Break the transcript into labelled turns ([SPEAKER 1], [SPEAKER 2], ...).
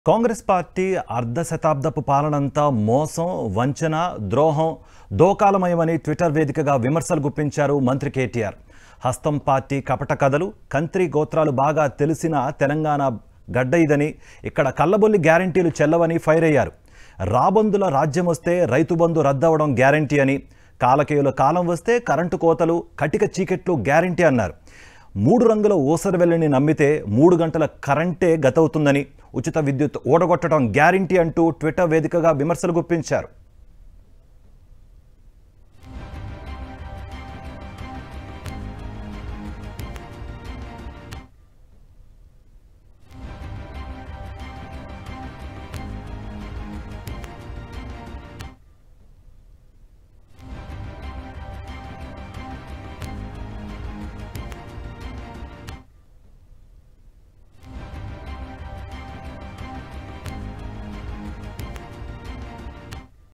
[SPEAKER 1] Congress party అర్ధ శతాబ్దపు పాలనంతా మోసం వంచన ద్రోహం దోకాలమయమని ట్విట్టర్ వేదికగా విమర్శలు గుప్పించారు మంత్రి కేటీఆర్ హస్తం పార్టీ కపట కథలు కంత్రి గోత్రాలు బాగా తెలిసిన తెలంగాణ గడ్డ ఇదని ఇక్కడ కళ్ళబొల్లి గ్యారంటీలు చెల్లవని ఫైర్ అయ్యారు రాబందుల రాజ్యం వస్తే రైతు బంధు రద్దవడం గ్యారంటీ అని కాలకేయుల కాలం వస్తే కరెంటు కోతలు కటిక చీకెట్లు గ్యారంటీ అన్నారు మూడు రంగుల ఊసర వెల్లిని నమ్మితే మూడు గంటల కరెంటే గతవుతుందని ఉచిత విద్యుత్ ఓడగొట్టడం గ్యారంటీ అంటూ ట్విట్టర్ వేదికగా విమర్శలు గుప్పించారు